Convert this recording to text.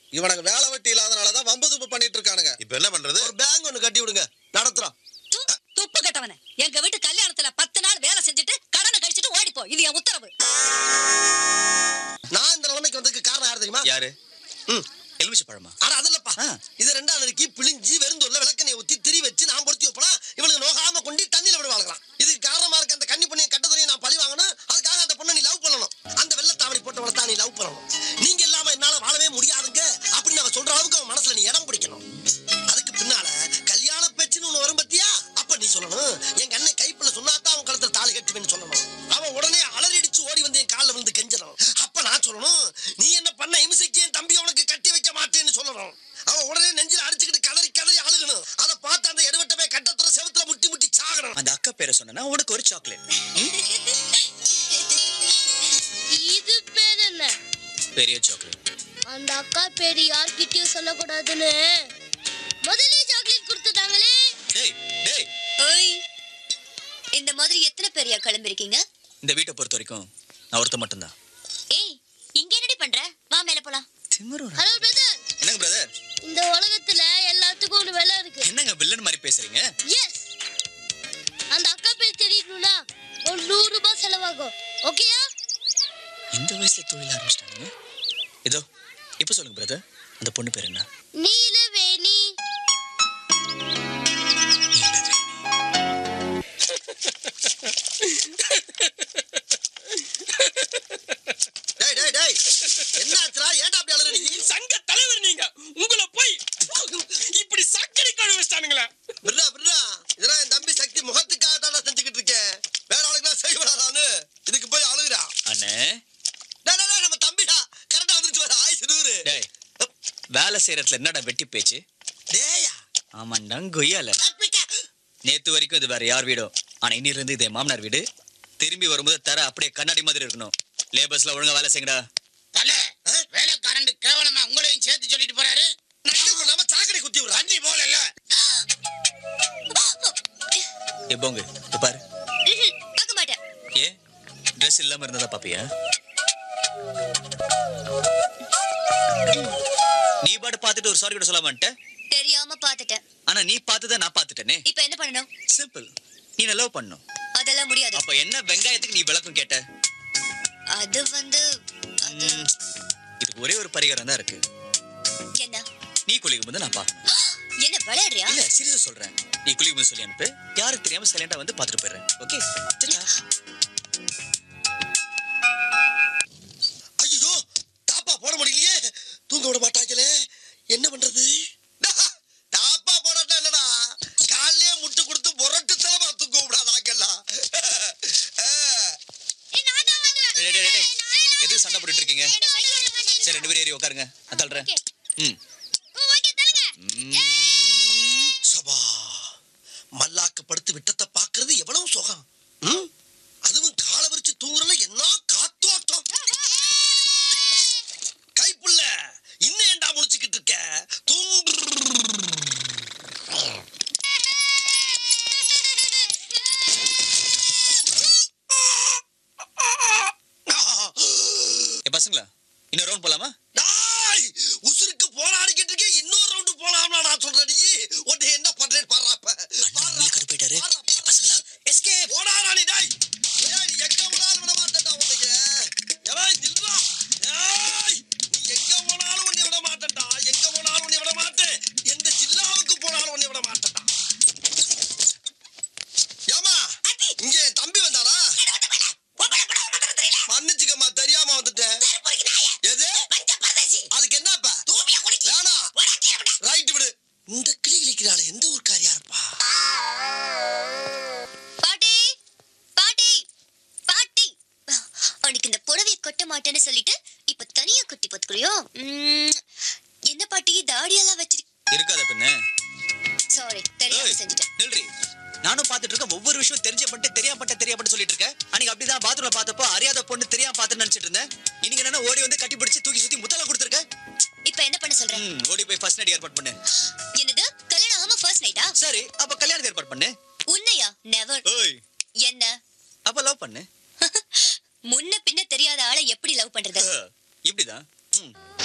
இவனுக்கு வேலை வெட்டி இல்லாதனாலதான் வம்பு துப்பு பண்ணிட்டு இருக்கானுங்க இப்ப என்ன பண்றது ஒரு பேங்க் ஒண்ணு கட்டி விடுங்க நடத்துறோம் து, துப்பு கட்டவன எங்க வீட்டு கல்யாணத்துல பத்து நாள் வேலை செஞ்சுட்டு கடனை கழிச்சிட்டு ஓடிப்போ இது என் உத்தரவு நான் இந்த நிலைமைக்கு வந்ததுக்கு காரணம் யார் தெரியுமா யாரு ம். எலுமிச்சை பழமா ஆனா அது இல்லப்பா ஆ. இது ரெண்டாம் நறுக்கி பிழிஞ்சு வெறுந்தூர்ல விளக்கணையை ஊத்தி திரி வச்சு நான் பொருத்தி வைப்பனா இவளுக்கு நோகாம கொண்டு தண்ணியில விடுவாங்களாம் இதுக்கு காரணமா இருக்க அந்த கன்னி பொண்ணைய கட்டதுறையை நான் பழி வாங்கணும் அதுக்காக அந்த பொண்ணை நீ லவ் பண்ணணும் அந்த வெள்ளத்தாவணி போட்டவளை தான் நீ லவ் பண்ணணும் நீங்க இல்லாம என்னால வாழவே முடியாதுங்க அப்படின்னு அவ சொல்ற அளவுக்கு அவன் மனசுல நீ இடம் பிடிக்கணும் அதுக்கு பின்னால கல்யாண பேச்சுன்னு ஒண்ணு வரும் பத்தியா அப்ப நீ சொல்லணும் எங்க அண்ணன் கைப்புல சொன்னாதான் அவன் கழுத்துல தாலி கட்டுவேன்னு சொல்லணும் அவன் உடனே அலறி அடிச்சு ஓடி வந்து என் காலில் விழுந்து கெஞ்சணும் அப்ப நான் சொல்லணும் நீ என்ன பண்ண இம்சைக்கு என் தம்பி உனக்கு கட்டி வைக்க மாட்டேன்னு சொல்லணும் அவன் உடனே நெஞ்சில அடிச்சுக்கிட்டு கதறி கதறி அழுகணும் அதை பார்த்து அந்த எடுவட்ட போய் கட்டத்துல செவுத்துல முட்டி முட்டி சாகணும் அந்த அக்கா பேரை சொன்னா உனக்கு ஒரு சாக்லேட் இது பேர் என்ன பெரிய சாக்லேட் அந்த அக்கா பேர் யார்கிட்டயும் சொல்லக்கூடாதுன்னு முதல்ல சாக்லேட் கொடுத்துட்டாங்களே டேய் டேய் ஓய் இந்த மாதிரி எத்தனை பேரையா கிளம்பிருக்கீங்க இந்த வீட்டை பொறுத்த வரைக்கும் நான் ஒருத்த மட்டும்தான் ஏய் இங்க என்னடி பண்ற வா மேல போலாம் திமிரு ஹலோ பிரதர் என்னங்க பிரதர் இந்த உலகத்துல எல்லாத்துக்கும் ஒரு விலை இருக்கு என்னங்க வில்லன் மாதிரி பேசுறீங்க எஸ் அந்த அக்கா பேர் தெரியணும்னா ஒரு நூறு ரூபாய் செலவாகும் ஓகேயா இந்த வயசுல தொழில் ஆரம்பிச்சிட்டாங்க இதோ இப்ப சொல்லுங்க பிரதர் அந்த பொண்ணு பேர் என்ன நீலவேணி டேய் டேய் டேய் என்ன ஆச்சுடா ஏன்டா அப்படி அழுறீங்க சங்க தலைவர் நீங்க உங்களை போய் இப்படி சக்கரை கழுவி வச்சிட்டானுங்களே விட்றா விட்றா இதெல்லாம் என் தம்பி சக்தி முகத்துக்காக தான் செஞ்சுக்கிட்டு இருக்கேன் வேற ஆளுக்கு செய்வாரான்னு இதுக்கு போய் அழுகுறா அண்ணே டேய், டேய், டேய், நம்ம தம்பிடா கரெக்டா வந்துருச்சு வர ஆயுசு நூறு டேய் வேலை செய்யறதுல என்னடா வெட்டி பேச்சு டேயா ஆமாண்டா கொய்யால நேத்து வரைக்கும் இது வேற யார் வீடோ ஆனா இன்னில இருந்து இது என் மாமனார் வீடு திரும்பி வரும்போது தர அப்படியே கண்ணாடி மாதிரி இருக்கணும் லேபர்ஸ்ல ஒழுங்கா வேலை செய்யுங்கடா தல வேலைக்காரன் கேவலமா உங்களையும் சேர்த்து சொல்லிட்டு போறாரு நம்ம சாக்கடை குத்தி விடுறா தண்ணி போல ஏ போங்க இப்ப பாரு பார்க்க மாட்டேன் ஏ ட்ரெஸ் இல்லாம இருந்ததா பாப்பியா நீ பாட்டு பார்த்துட்டு ஒரு சாரி கூட சொல்ல மாட்டேன் தெரியாம பார்த்துட்டேன் ஆனா நீ பார்த்ததை நான் பார்த்துட்டேனே இப்ப என்ன பண்ணணும் சிம்பிள் நீ லவ் பண்ணும் அதெல்லாம் முடியாது அப்ப என்ன வெங்காயத்துக்கு நீ விளக்கம் கேட்ட அது வந்து அது ம், இதுக்கு ஒரே ஒரு பரிகாரம் தான் இருக்கு என்ன நீ குளிக்கும் போது நான் பார்க்கணும் என்ன விளையாடுறியா இல்ல சீரியஸா சொல்றேன் நீ குளிக்கும் போது சொல்லி அனுப்பு யாருக்கு தெரியாம சைலண்டா வந்து பார்த்துட்டு போயிடுறேன் ஓகே ஐயோ தாப்பா போட முடியலையே தூங்க விட மாட்டாங்களே என்ன பண்றது டா, தாப்பா போடாட்டா என்னடா காலையே முட்டு கொடுத்து புரட்டு தலமா தூங்க விடாதாக்கெல்லாம் எது சண்டை போட்டுட்டு இருக்கீங்க சரி ரெண்டு பேரும் ஏறி உட்காருங்க நான் தள்ளுறேன் ம் ம். சபா மல்லாக்கு படுத்து விட்டத்தை பாக்குறது எவ்வளவு சுகம் ம்? அதுவும் காலை விரிச்சு தூங்குறதுல என்ன காத்தோட்டம் கைப்புள்ள இன்னும் ஏன்டா முடிச்சுக்கிட்டு இருக்க தூங்கு ஏ பசங்களா இன்னொரு ரவுண்ட் போலாமா டாய் உசுருக்கு போராடிக்கிட்டு இருக்கே இன்னொரு ரவுண்டு போலாம்னா நான் சொல்றேன் நீ உன்னை என்ன பண்றேன்னு பாடுறாப்ப அண்ணன் கடு போயிட்டாரு பசங்களா எஸ்கேப் போடாடா நீ டாய் ஏய் நீ எங்க போனாலும் விட மாட்டேன்டா உன்னைய ஏய் நில்றா ஏய் நீ எங்க போனாலும் உன்னை விட மாட்டேன்டா எங்க போனாலும் உன்னை விட மாட்டேன் எந்த ஜில்லாவுக்கு போனாலும் உன்னை விட மாட்டேன்டா ஏமா இங்க என் தம்பி வந்தானா மன்னிச்சுக்கம்மா தெரியாம வந்துட்டேன் எது அதுக்கு என்னப்பா வேணாம் ரைட் விடு இந்த கிளி கிளிக்கிறாள் எந்த ஊர்க்காரியா இருப்பா பாட்டி பாட்டி பாட்டி உனக்கு இந்த புடவைய கொட்ட மாட்டேன்னு சொல்லிட்டு இப்ப தனியா கொட்டி பாத்துக்கிறியோ என்ன பாட்டி தாடியெல்லாம் வச்சிருக்க இருக்காத பின்ன சாரி தெரியாம ஏய், செஞ்சுட்டேன் நில்றி நானும் பார்த்துட்டு இருக்கேன் ஒவ்வொரு விஷயம் தெரிஞ்ச பண்ணிட்டு தெரியாம பண்ணிட்டு தெரியாம பண்ணிட்டு சொல்லிட்டு இருக்கேன் அன்னைக்கு அப்படிதான் பாத்ரூம்ல பார்த்தப்போ அறியாத பொண்ணு தெரியாம பார்த்துன்னு நினைச்சிட்டு இருந்தேன் இன்னைக்கு என்னன்னா ஓடி வந்து கட்டி பிடிச்சு தூக்கி சுத்தி முத்தலாம் கொடுத்துருக்க இப்ப என்ன பண்ண சொல்றேன் ம், ஓடி போய் ஃபர்ஸ்ட் நைட் ஏற்பாடு பண்ணு என்னது கல்யாணம் ஆகாம ஃபர்ஸ்ட் நைட்டா சரி அப்ப கல்யாணத்தை ஏற்பாடு பண்ணு உன்னையா நெவர் ஓய் என்ன அப்ப லவ் பண்ணு முன்ன பின்ன தெரியாத ஆளை எப்படி லவ் பண்றது அஹ், இப்படிதான் ம்.